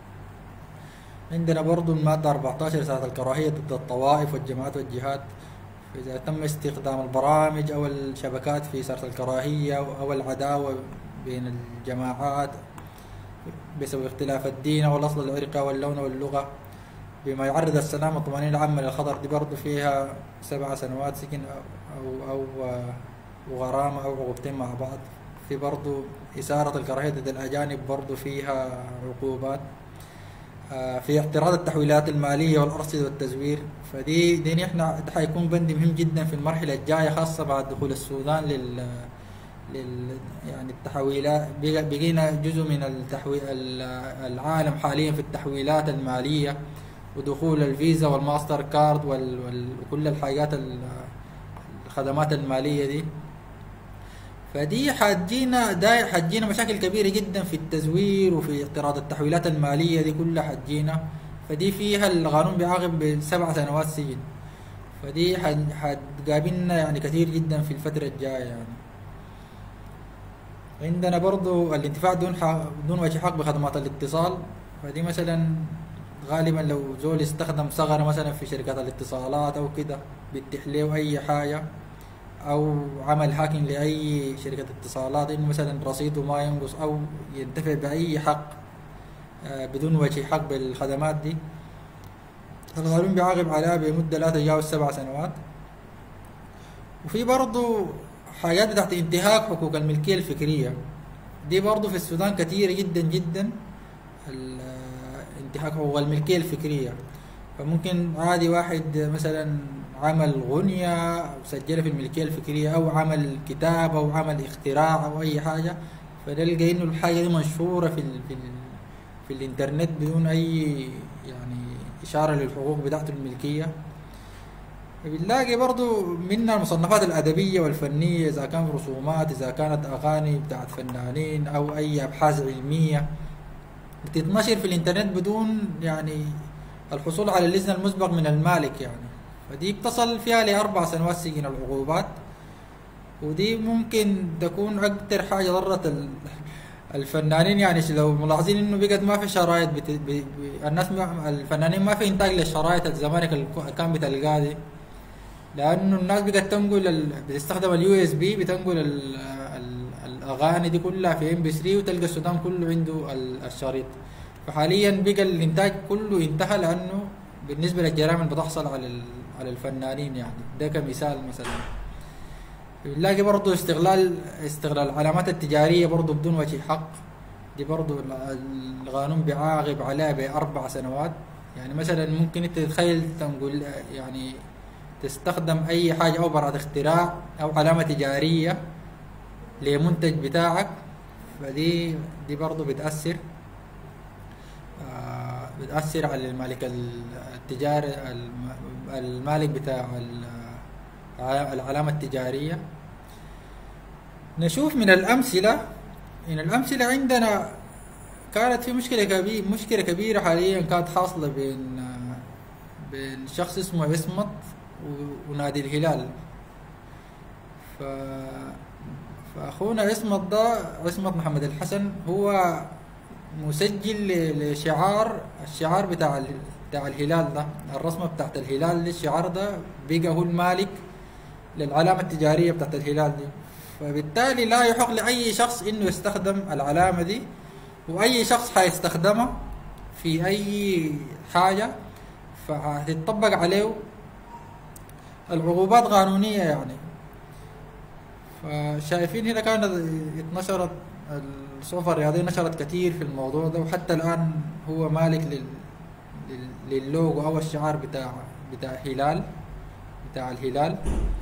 عندنا برضو المادة 14 سنة الكراهية ضد الطوائف والجماعات والجهات إذا تم استخدام البرامج أو الشبكات في سرد الكراهية أو العداوة بين الجماعات بسبب اختلاف الدين أو الأصل العرقي أو اللون واللغة بما يعرض السلام والطمأنينة العامة للخطر دي برضه فيها سبع سنوات سجن أو أو وغرامة أو عقوبتين مع بعض في برضه إثارة الكراهية ضد الأجانب برضه فيها عقوبات آه، في اعتراض التحويلات المالية والأرصدة والتزوير فدي دي نحن ده حيكون بند مهم جدا في المرحلة الجاية خاصة بعد دخول السودان لل لل يعني التحويلات بقينا جزء من التحويل العالم حاليا في التحويلات المالية ودخول الفيزا والماستر كارد وكل الحاجات الخدمات المالية دي فدي حتجينا دا حتجينا مشاكل كبيرة جدا في التزوير وفي اقتراض التحويلات المالية دي كلها حتجينا فدي فيها القانون بيعاقب بسبع سنوات سجن فدي حت- حتقابلنا يعني كثير جدا في الفترة الجاية يعني عندنا برضو الانتفاع دون حق دون وجه حق بخدمات الاتصال فدي مثلا غالبا لو زول استخدم ثغرة مثلا في شركات الاتصالات او كده بيتيح له اي حاجة او عمل هاكينج لاي شركة اتصالات انه مثلا رصيده ما ينقص او ينتفع باي حق آه، بدون وجه حق بالخدمات دي القانون بيعاقب عليها بمدة لا تتجاوز سبع سنوات وفي برضو حاجات بتاعت انتهاك حقوق الملكية الفكرية دي برضو في السودان كثيرة جدا جدا ال- انتهاك حقوق الملكية الفكرية فممكن عادي واحد مثلا عمل غنية أو سجلها في الملكية الفكرية أو عمل كتاب أو عمل اختراع أو أي حاجة فنلقى إنه الحاجة دي منشورة في ال في ال في الإنترنت بدون أي يعني إشارة للحقوق بتاعته الملكية بنلاقي برضو من المصنفات الأدبية والفنية إذا كان رسومات إذا كانت أغاني بتاعت فنانين أو أي أبحاث علمية بتتنشر في الإنترنت بدون يعني الحصول على الإذن المسبق من المالك يعني فدي بتصل فيها لأربع سنوات سجن العقوبات ودي ممكن تكون أكتر حاجة ضرت ال- الفنانين يعني لو ملاحظين انه بقت ما في شرايط بت... ب... ب... الناس ما... الفنانين ما في انتاج للشرايط الزمانك اللي كان بتلقاه دي لانه الناس بقت تنقل ال... بتستخدم اليو اس بي بتنقل ال... ال... الاغاني دي كلها في ام بي 3 وتلقى السودان كله عنده ال... الشريط فحاليا بقى الانتاج كله انتهى لانه بالنسبه للجرائم اللي بتحصل على ال... على الفنانين يعني ده كمثال مثلا بنلاقي برضه استغلال استغلال العلامات التجارية برضه بدون وجه حق دي برضه ال- القانون بيعاقب عليها بأربع سنوات يعني مثلا ممكن انت تتخيل تنقول يعني تستخدم أي حاجة أو براءة اختراع أو علامة تجارية لمنتج بتاعك فدي دي برضه بتأثر آه، بتأثر على المالك ال- التجاري الم- المالك بتاع ال- العلامة التجارية نشوف من الأمثلة إن الأمثلة عندنا كانت في مشكلة كبيرة مشكلة كبيرة حاليا كانت حاصلة بين بين شخص اسمه عصمت و- ونادي الهلال ف فأخونا عصمت ده عصمت محمد الحسن هو مسجل ل- لشعار الشعار بتاع ال- بتاع الهلال ده الرسمة بتاعت الهلال دي الشعار ده بقى هو المالك للعلامة التجارية بتاعت الهلال دي فبالتالي لا يحق لأي شخص إنه يستخدم العلامة دي وأي شخص حيستخدمها في أي حاجة فهتطبق عليه العقوبات قانونية يعني فشايفين هنا كانت اتنشرت الصحف الرياضية نشرت كثير في الموضوع ده وحتى الآن هو مالك لل لل- للوجو أو الشعار بتاع بتاع هلال بتاع الهلال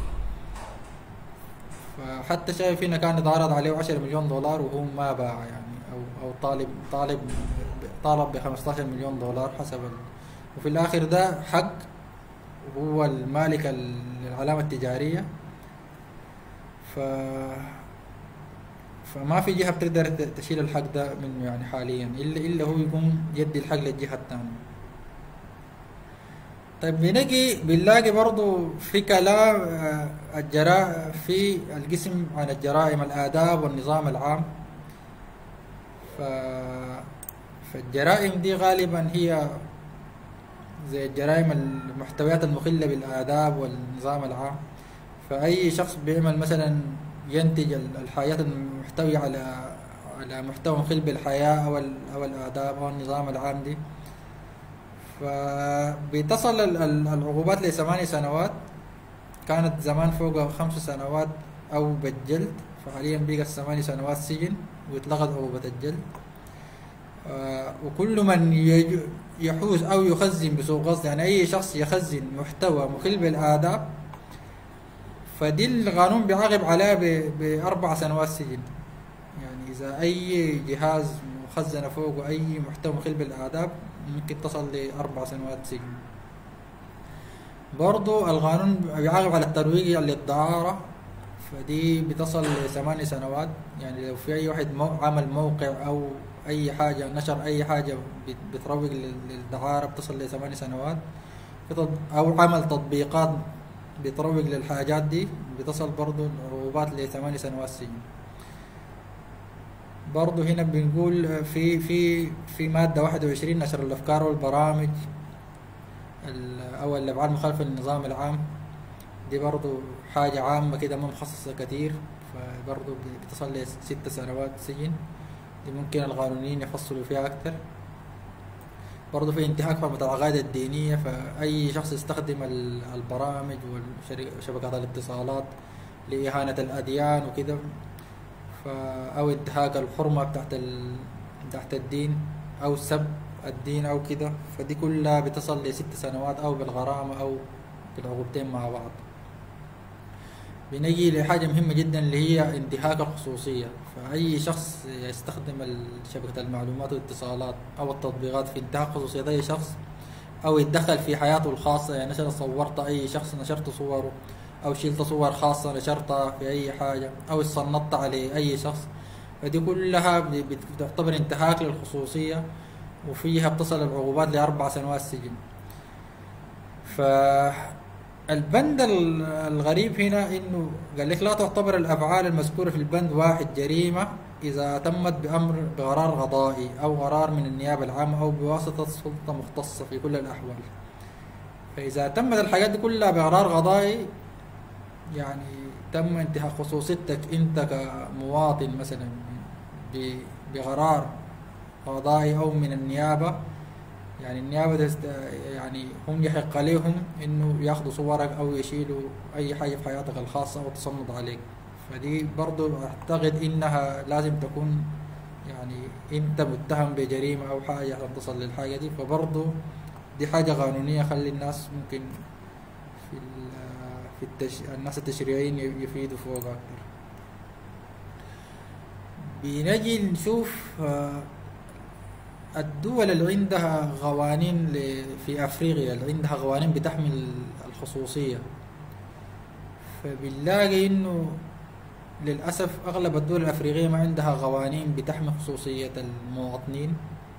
فحتى شايف هنا كان اتعرض عليه 10 مليون دولار وهو ما باع يعني او او طالب طالب طالب ب 15 مليون دولار حسب ال... وفي الاخر ده حق وهو المالك ال- للعلامه التجاريه ف فما في جهه بتقدر ت- تشيل الحق ده منه يعني حاليا الا الا هو يقوم يدي الحق للجهه الثانيه طيب بنجي بنلاقي برضو في كلام آه، الجرائم في القسم عن الجرائم الآداب والنظام العام ف فالجرائم دي غالبا هي زي الجرائم المحتويات المخلة بالآداب والنظام العام فأي شخص بيعمل مثلا ينتج ال- الحاجات المحتوية على على محتوى مخل بالحياة أو ال- أو الآداب أو النظام العام دي فبتصل ال- ال- العقوبات لثماني سنوات كانت زمان فوق خمس سنوات أو بالجلد فحاليا بقت ثماني سنوات سجن واتلغت عقوبة الجلد آه، وكل من يج- يحوز أو يخزن بسوء قصد يعني أي شخص يخزن محتوى مخل بالآداب فدي القانون بيعاقب عليها ب- بأربع سنوات سجن يعني إذا أي جهاز مخزن فوقه أي محتوى مخل بالآداب ممكن تصل لأربع سنوات سجن برضو القانون بيعاقب على الترويج للدعارة فدي بتصل لثماني سنوات يعني لو في اي واحد مو عمل موقع او اي حاجه نشر اي حاجه بت- بتروج لل- للدعاره بتصل لثماني سنوات في تط- او عمل تطبيقات بتروج للحاجات دي بتصل برضو العقوبات لثماني سنوات سجن برضو هنا بنقول في في في مادة 21 نشر الأفكار والبرامج ال- أو الأفعال المخالفة للنظام العام دي برضو حاجة عامة كده ما مخصصة كتير فبرضو بتصل لست سنوات سجن دي ممكن القانونيين يفصلوا فيها أكتر برضو في انتهاك حرمة العقائد الدينية فأي شخص يستخدم ال- البرامج وشبكات الاتصالات لإهانة الأديان وكده ف أو انتهاك الحرمة بتاعت ال... تحت الدين أو سب الدين أو كده فدي كلها بتصل لست سنوات أو بالغرامة أو بالعقوبتين مع بعض بنجي لحاجة مهمة جدا اللي هي انتهاك الخصوصية فأي شخص يستخدم ال- شبكة المعلومات والاتصالات أو التطبيقات في انتهاك خصوصية أي شخص أو يتدخل في حياته الخاصة يعني مثلا صورت أي شخص نشرت صوره أو شلت صور خاصة نشرتها في أي حاجة أو صنطت على أي شخص فدي كلها ب- بت- بتعتبر انتهاك للخصوصية وفيها بتصل العقوبات لأربع سنوات سجن فالبند ال- الغريب هنا انه قال لك لا تعتبر الافعال المذكوره في البند واحد جريمه اذا تمت بامر بقرار قضائي او قرار من النيابه العامه او بواسطه سلطه مختصه في كل الاحوال فاذا تمت الحاجات دي كلها بقرار قضائي يعني تم انتهاك خصوصيتك انت كمواطن مثلا ب- بقرار قضائي او من النيابه يعني النيابة تست... يعني هم يحق عليهم انه ياخذوا صورك او يشيلوا اي حاجة في حياتك الخاصة او تصنط عليك فدي برضو اعتقد انها لازم تكون يعني انت متهم بجريمة او حاجة عشان تصل للحاجة دي فبرضو دي حاجة قانونية خلي الناس ممكن في ال... في التش... الناس التشريعيين يفيدوا فوق اكتر بنجي نشوف آه، الدول اللي عندها قوانين ل- في افريقيا اللي عندها قوانين بتحمي الخصوصيه فبنلاقي انه للاسف اغلب الدول الافريقيه ما عندها قوانين بتحمي خصوصيه المواطنين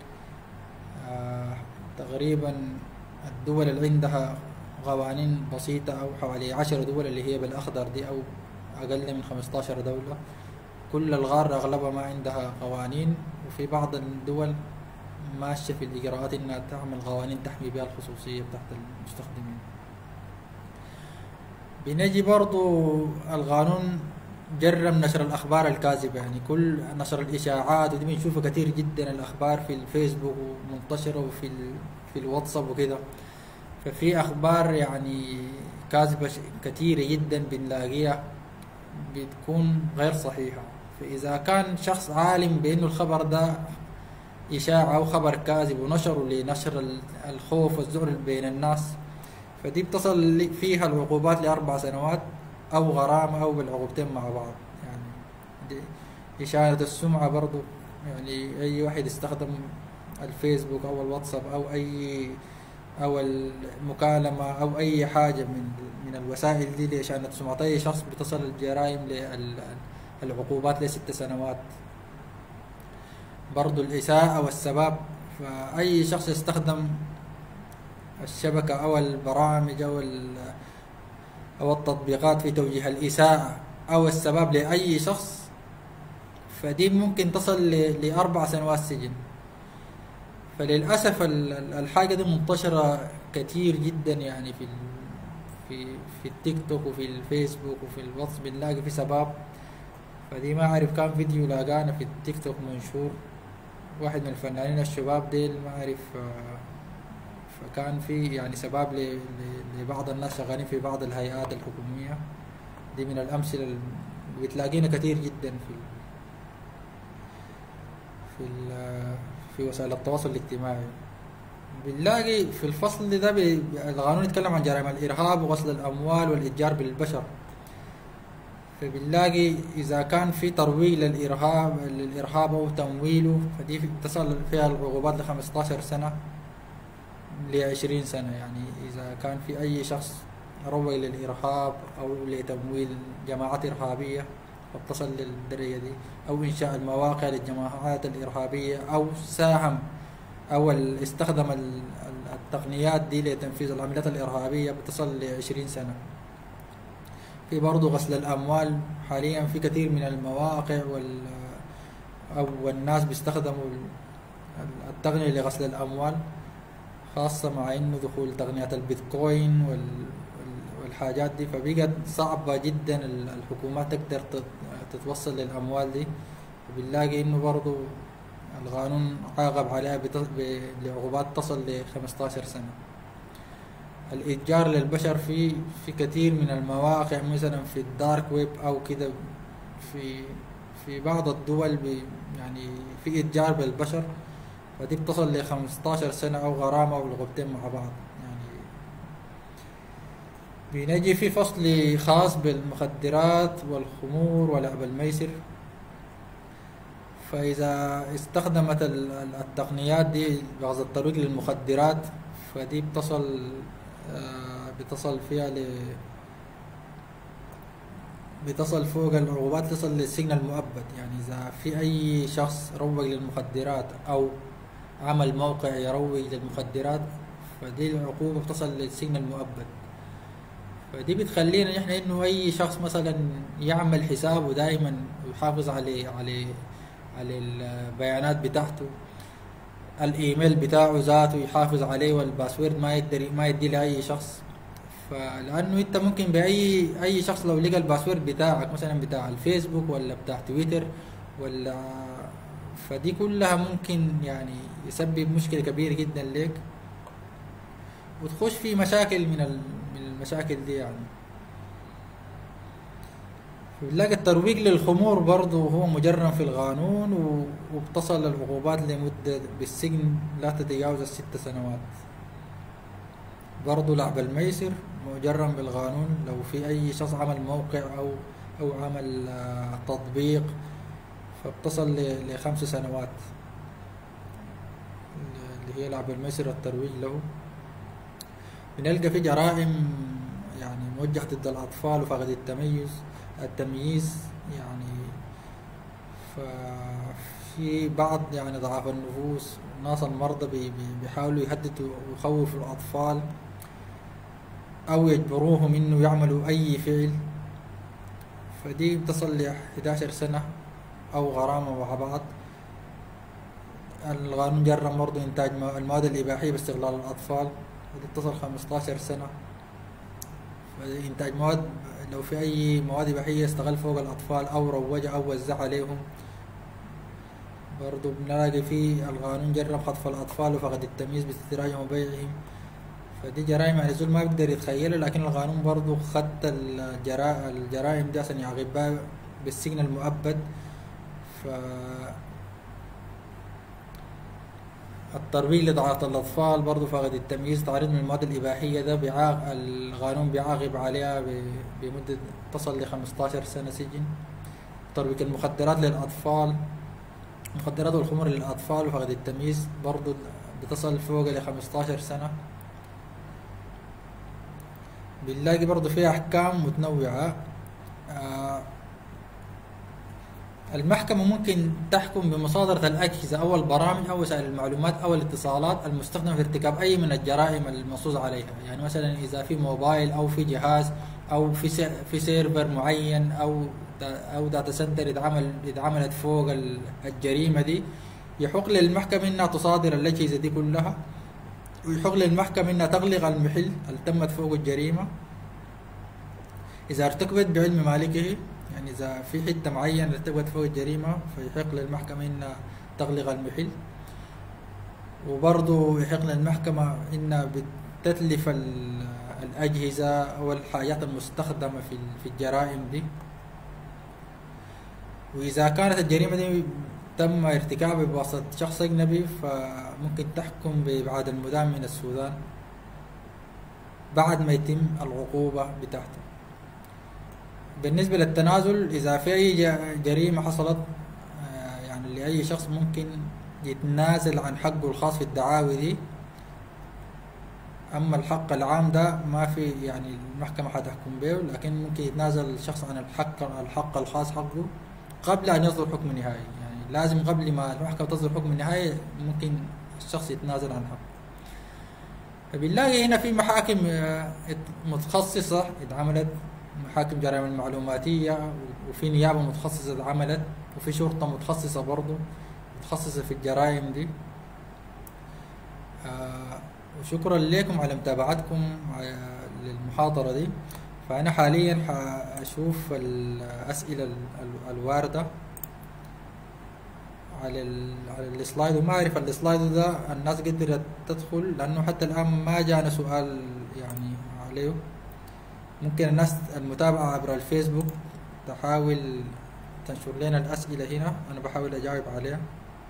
آه تقريبا الدول اللي عندها قوانين بسيطة أو حوالي عشر دول اللي هي بالأخضر دي أو أقل من 15 دولة كل الغار أغلبها ما عندها قوانين وفي بعض الدول ماشية في الإجراءات إنها تعمل قوانين تحمي بها الخصوصية بتاعت المستخدمين بنجي برضو القانون جرم نشر الأخبار الكاذبة يعني كل نشر الإشاعات ودي بنشوفها كثير جدا الأخبار في الفيسبوك ومنتشرة وفي ال... في الواتساب وكده ففي أخبار يعني كاذبة ش- كثيرة جدا بنلاقيها بتكون غير صحيحة فإذا كان شخص عالم بأنه الخبر ده إشاعة أو خبر كاذب ونشره لنشر ال- الخوف والذعر بين الناس فدي بتصل لي- فيها العقوبات لأربع سنوات أو غرامة أو بالعقوبتين مع بعض يعني دي إشارة السمعة برضو يعني أي واحد يستخدم الفيسبوك أو الواتساب أو أي أو المكالمة أو أي حاجة من من الوسائل دي لإشانة سمعة أي شخص بتصل الجرائم للعقوبات لست سنوات برضو الإساءة والسباب فأي شخص يستخدم الشبكة أو البرامج أو ال- أو التطبيقات في توجيه الإساءة أو السباب لأي شخص فدي ممكن تصل ل- لأربع سنوات سجن فللأسف ال- ال- الحاجة دي منتشرة كتير جدا يعني في ال- في في التيك توك وفي الفيسبوك وفي الواتس بنلاقي في سباب فدي ما أعرف كان فيديو لاقانا في التيك توك منشور واحد من الفنانين الشباب ديل ما أعرف آه، فكان في يعني سباب ل- ل- لبعض الناس شغالين في بعض الهيئات الحكومية دي من الأمثلة اللي بتلاقينا كتير جدا في ال- في ال- في وسائل التواصل الاجتماعي بنلاقي في الفصل ده بي- القانون يتكلم عن جرائم الإرهاب وغسل الأموال والإتجار بالبشر فبنلاقي إذا كان في ترويج للإرهاب للإرهاب أو تمويله فدي في- تصل فيها العقوبات ل 15 سنة ل 20 سنة يعني إذا كان في أي شخص روج للإرهاب أو لتمويل جماعات إرهابية فبتصل للدرجة دي أو إنشاء المواقع للجماعات الإرهابية أو ساهم أو استخدم التقنيات دي لتنفيذ العمليات الإرهابية بتصل لعشرين سنة في برضه غسل الأموال حاليا في كثير من المواقع وال أو الناس بيستخدموا التقنية لغسل الأموال خاصة مع إنه دخول تقنية البيتكوين والحاجات دي فبقت صعبة جدا الحكومات تقدر تتوصل للأموال دي وبنلاقي إنه برضو القانون عاقب عليها بعقوبات تصل ل 15 سنة الإتجار للبشر في في كثير من المواقع مثلا في الدارك ويب أو كده في في بعض الدول يعني في إتجار بالبشر فدي بتصل ل 15 سنة أو غرامة أو الغبتين مع بعض يعني بنجي في فصل خاص بالمخدرات والخمور ولعب الميسر فإذا استخدمت التقنيات دي بعض الطريق للمخدرات فدي بتصل آه، بتصل فيها ل بتصل فوق العقوبات تصل للسجن المؤبد يعني إذا في أي شخص روج للمخدرات أو عمل موقع يروج للمخدرات فدي العقوبة بتصل للسجن المؤبد فدي بتخلينا نحن انه اي شخص مثلا يعمل حسابه دائما ويحافظ عليه عليه على البيانات بتاعته الايميل بتاعه ذاته يحافظ عليه والباسورد ما يقدر ما يدي لاي شخص فلانه انت ممكن باي اي شخص لو لقى الباسورد بتاعك مثلا بتاع الفيسبوك ولا بتاع تويتر ولا فدي كلها ممكن يعني يسبب مشكلة كبيرة جدا لك وتخش في مشاكل من المشاكل دي يعني بنلاقي الترويج للخمور برضه هو مجرم في القانون وبتصل العقوبات لمدة بالسجن لا تتجاوز الست سنوات برضه لعب الميسر مجرم بالقانون لو في أي شخص عمل موقع أو أو عمل آه، تطبيق فبتصل لخمس سنوات اللي هي لعب الميسر الترويج له بنلقى في جرائم يعني موجهة ضد الأطفال وفقد التميز التمييز يعني ففي بعض يعني ضعاف النفوس ناس المرضى بيحاولوا يهددوا ويخوفوا الأطفال أو يجبروهم إنه يعملوا أي فعل فدي بتصل ل 11 سنة أو غرامة مع بعض القانون جرم برضه إنتاج المواد الإباحية باستغلال الأطفال ودي بتصل 15 سنة إنتاج مواد لو في أي مواد إباحية استغل فوق الأطفال أو روجها أو وزع عليهم برضو بنلاقي في القانون جرم خطف الأطفال وفقد التمييز باستدراجهم وبيعهم فدي جرائم يعني زول ما بيقدر يتخيلها لكن القانون برضو خد الجرائم الجرائم دي عشان يعاقبها بالسجن المؤبد ف الترويج لضعاف الأطفال برضو فقد التمييز تعريض من المواد الإباحية ده بيعاق القانون بيعاقب عليها بمدة تصل ل 15 سنة سجن ترويج المخدرات للأطفال المخدرات والخمر للأطفال وفقد التمييز برضو بتصل فوق ل 15 سنة بنلاقي برضو فيها أحكام متنوعة آه المحكمة ممكن تحكم بمصادرة الأجهزة أو البرامج أو وسائل المعلومات أو الاتصالات المستخدمة في ارتكاب أي من الجرائم المنصوص عليها يعني مثلا إذا في موبايل أو في جهاز أو في في سيرفر معين أو أو داتا سنتر اتعمل اتعملت فوق الجريمة دي يحق للمحكمة إنها تصادر الأجهزة دي كلها ويحق للمحكمة إنها تغلق المحل اللي تمت فوق الجريمة إذا ارتكبت بعلم مالكه يعني إذا في حتة معينة ارتكبت فوق الجريمة فيحق للمحكمة إنها تغلق المحل وبرضه يحق للمحكمة إنها بتتلف الأجهزة أو الحاجات المستخدمة في في الجرائم دي وإذا كانت الجريمة دي تم ارتكابها بواسطة شخص أجنبي فممكن تحكم بإبعاد المدان من السودان بعد ما يتم العقوبة بتاعته بالنسبة للتنازل إذا في أي جريمة حصلت آه، يعني لأي شخص ممكن يتنازل عن حقه الخاص في الدعاوي دي اما الحق العام ده ما في يعني المحكمة حتحكم به لكن ممكن يتنازل الشخص عن الحق الحق الخاص حقه قبل ان يصدر حكم نهائي يعني لازم قبل ما المحكمة تصدر حكم نهائي ممكن الشخص يتنازل عن حقه فبنلاقي هنا في محاكم آه، متخصصة اتعملت محاكم جرائم المعلوماتية وفي نيابة متخصصة اتعملت وفي شرطة متخصصة برضو متخصصة في الجرائم دي آه، وشكرا لكم على متابعتكم آه، للمحاضرة دي فأنا حاليا حأشوف الأسئلة الواردة على على السلايد وما اعرف السلايد ده الناس قدرت تدخل لانه حتى الان ما جانا سؤال يعني عليه ممكن الناس المتابعة عبر الفيسبوك تحاول تنشر لنا الأسئلة هنا أنا بحاول أجاوب عليها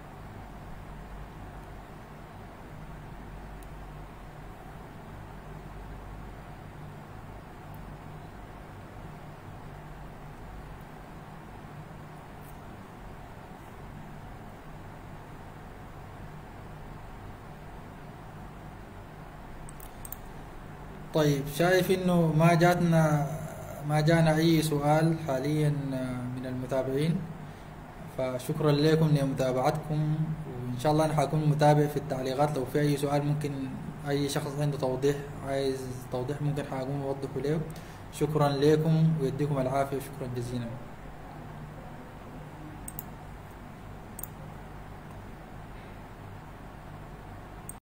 طيب شايف انه ما جاتنا ما جانا اي سؤال حاليا من المتابعين فشكرا لكم لمتابعتكم وان شاء الله انا حكون متابع في التعليقات لو في اي سؤال ممكن اي شخص عنده توضيح عايز توضيح ممكن حاكون اوضحه له شكرا لكم ويديكم العافيه وشكرا جزيلا